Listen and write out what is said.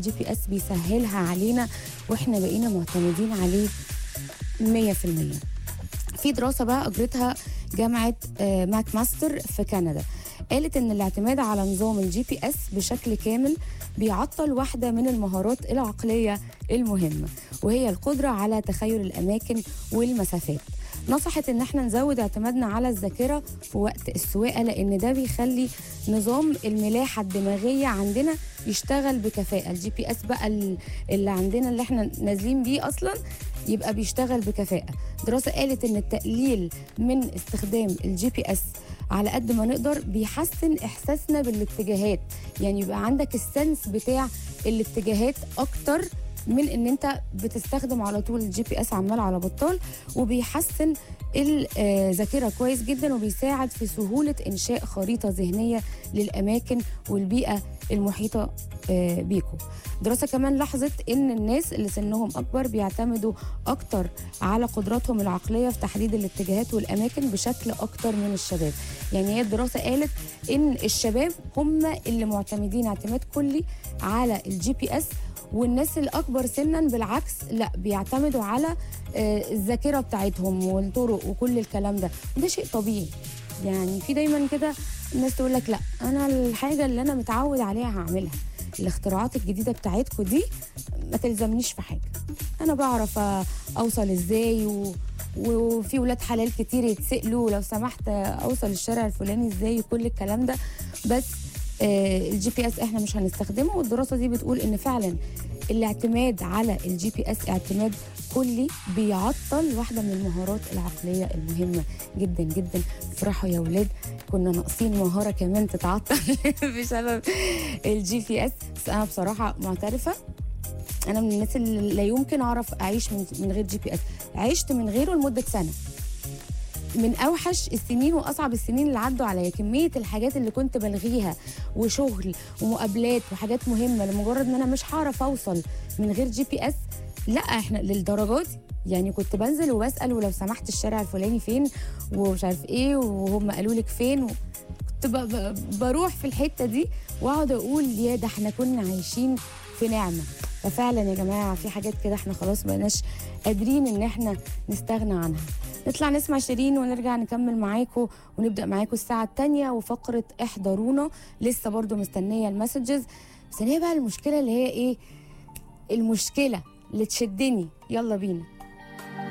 الجي بي اس بيسهلها علينا واحنا بقينا معتمدين عليه 100% في دراسة بقى أجرتها جامعة آه، ماك ماستر في كندا قالت إن الاعتماد على نظام الجي بي اس بشكل كامل بيعطل واحدة من المهارات العقلية المهمة وهي القدرة على تخيل الأماكن والمسافات نصحت ان احنا نزود اعتمادنا على الذاكره في وقت السواقه لان ده بيخلي نظام الملاحه الدماغيه عندنا يشتغل بكفاءه الجي بي اس بقى ال- اللي عندنا اللي احنا نازلين بيه اصلا يبقى بيشتغل بكفاءه دراسه قالت ان التقليل من استخدام الجي بي اس على قد ما نقدر بيحسن احساسنا بالاتجاهات يعني يبقى عندك السنس بتاع الاتجاهات اكتر من ان انت بتستخدم على طول الجي بي اس عمال على بطال وبيحسن الذاكره كويس جدا وبيساعد في سهوله انشاء خريطه ذهنيه للاماكن والبيئه المحيطه آه، بيكم دراسه كمان لاحظت ان الناس اللي سنهم اكبر بيعتمدوا اكتر على قدراتهم العقليه في تحديد الاتجاهات والاماكن بشكل اكتر من الشباب يعني هي الدراسه قالت ان الشباب هم اللي معتمدين اعتماد كلي على الجي بي اس والناس الاكبر سنا بالعكس لا بيعتمدوا على آه، الذاكره بتاعتهم والطرق وكل الكلام ده وده شيء طبيعي يعني في دايما كده الناس تقول لك لا انا الحاجه اللي انا متعود عليها هعملها الاختراعات الجديده بتاعتكم دي ما تلزمنيش في حاجه انا بعرف آه، اوصل ازاي و... وفي ولاد حلال كتير يتسألوا لو سمحت آه، اوصل الشارع الفلاني ازاي وكل الكلام ده بس الجي بي اس احنا مش هنستخدمه والدراسه دي بتقول ان فعلا الاعتماد على الجي بي اس اعتماد كلي بيعطل واحده من المهارات العقليه المهمه جدا جدا افرحوا يا ولاد كنا ناقصين مهاره كمان تتعطل بسبب الجي بي اس بس انا بصراحه معترفه انا من الناس اللي لا يمكن اعرف اعيش من, من غير جي بي اس عشت من غيره لمده سنه من اوحش السنين واصعب السنين اللي عدوا عليا كميه الحاجات اللي كنت بلغيها وشغل ومقابلات وحاجات مهمه لمجرد ان انا مش هعرف اوصل من غير جي بي اس لا احنا للدرجات دي. يعني كنت بنزل وبسال ولو سمحت الشارع الفلاني فين ومش عارف ايه وهم قالوا لك فين و... كنت ب... ب... بروح في الحته دي واقعد اقول يا ده احنا كنا عايشين في نعمه ففعلا يا جماعه في حاجات كده احنا خلاص بقناش قادرين ان احنا نستغنى عنها نطلع نسمع شيرين ونرجع نكمل معاكم ونبدا معاكم الساعه الثانيه وفقره احضرونا لسه برضو مستنيه المسجز بس هي بقى المشكله اللي هي ايه المشكله اللي تشدني يلا بينا